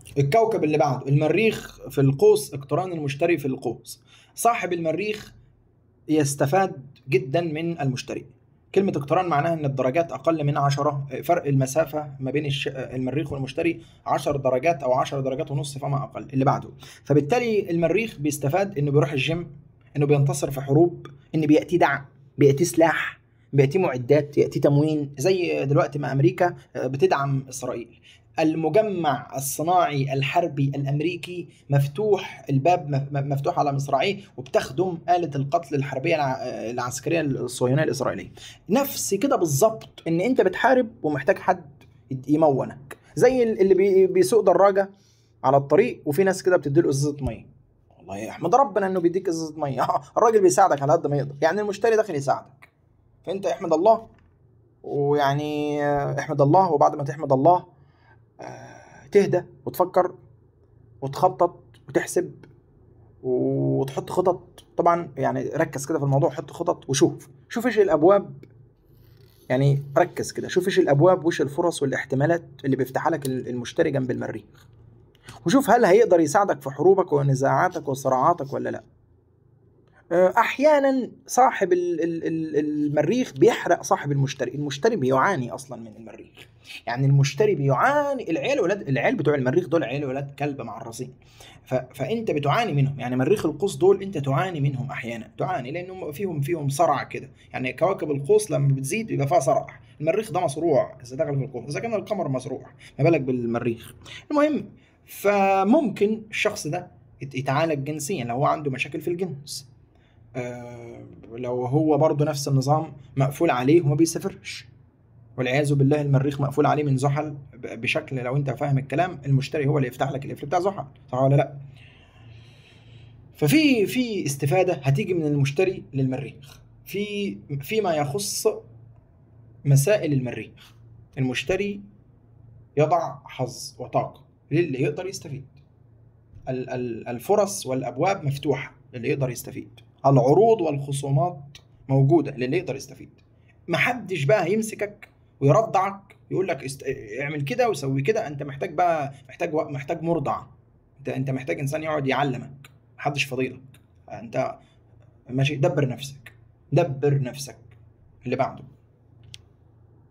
الكوكب اللي بعده المريخ في القوس اقتران المشتري في القوس صاحب المريخ يستفاد جدا من المشتري كلمة اقتران معناها ان الدرجات اقل من عشرة فرق المسافة ما بين الش... المريخ والمشتري عشر درجات او عشر درجات ونص فما اقل اللي بعده فبالتالي المريخ بيستفاد انه بيروح الجيم انه بينتصر في حروب ان بياتي دعم بياتي سلاح بياتي معدات ياتي تموين زي دلوقتي ما امريكا بتدعم اسرائيل المجمع الصناعي الحربي الامريكي مفتوح الباب مف- مفتوح على مصراعيه وبتخدم آلة القتل الحربية الع- العسكرية الصهيونية الإسرائيلية نفس كده بالظبط إن أنت بتحارب ومحتاج حد يمونك زي اللي بي- بيسوق دراجة على الطريق وفي ناس كده بتديله ازازة مية والله احمد ربنا انه بيديك ازازة مية الراجل بيساعدك على قد ما يقدر يعني المشتري داخل يساعدك فانت احمد الله ويعني آه، احمد الله وبعد ما تحمد الله آه، تهدى وتفكر وتخطط وتحسب وتحط خطط طبعا يعني ركز كده في الموضوع حط خطط وشوف شوف ايش الابواب يعني ركز كده شوف ايش الابواب وايش الفرص والاحتمالات اللي بيفتحها لك المشتري جنب المريخ وشوف هل هيقدر يساعدك في حروبك ونزاعاتك وصراعاتك ولا لا آه، احيانا صاحب ال- ال- ال- المريخ بيحرق صاحب المشتري المشتري بيعاني اصلا من المريخ يعني المشتري بيعاني العيال ولاد العيال بتوع المريخ دول عيال ولاد كلب معرصين ف... فانت بتعاني منهم يعني مريخ القوس دول انت تعاني منهم احيانا تعاني لانهم فيهم فيهم صرع كده يعني كواكب القوس لما بتزيد بيبقى فيها صرع المريخ ده مصروع اذا دخل في القوس اذا كان القمر مصروع ما بالك بالمريخ المهم فممكن الشخص ده يت- يتعالج جنسيا لو هو عنده مشاكل في الجنس آه، لو هو برضه نفس النظام مقفول عليه وما بيسافرش والعياذ بالله المريخ مقفول عليه من زحل ب- بشكل لو انت فاهم الكلام المشتري هو اللي يفتح لك القفل بتاع زحل صح ولا لا ففي في استفاده هتيجي من المشتري للمريخ في فيما يخص مسائل المريخ المشتري يضع حظ وطاقه للي يقدر يستفيد ال- ال- الفرص والابواب مفتوحه للي يقدر يستفيد العروض والخصومات موجوده للي يقدر يستفيد محدش بقى هيمسكك ويرضعك يقول لك است... اعمل كده وسوي كده انت محتاج بقى محتاج و... محتاج مرضع انت انت محتاج انسان يقعد يعلمك محدش فضيلك انت ماشي دبر نفسك دبر نفسك اللي بعده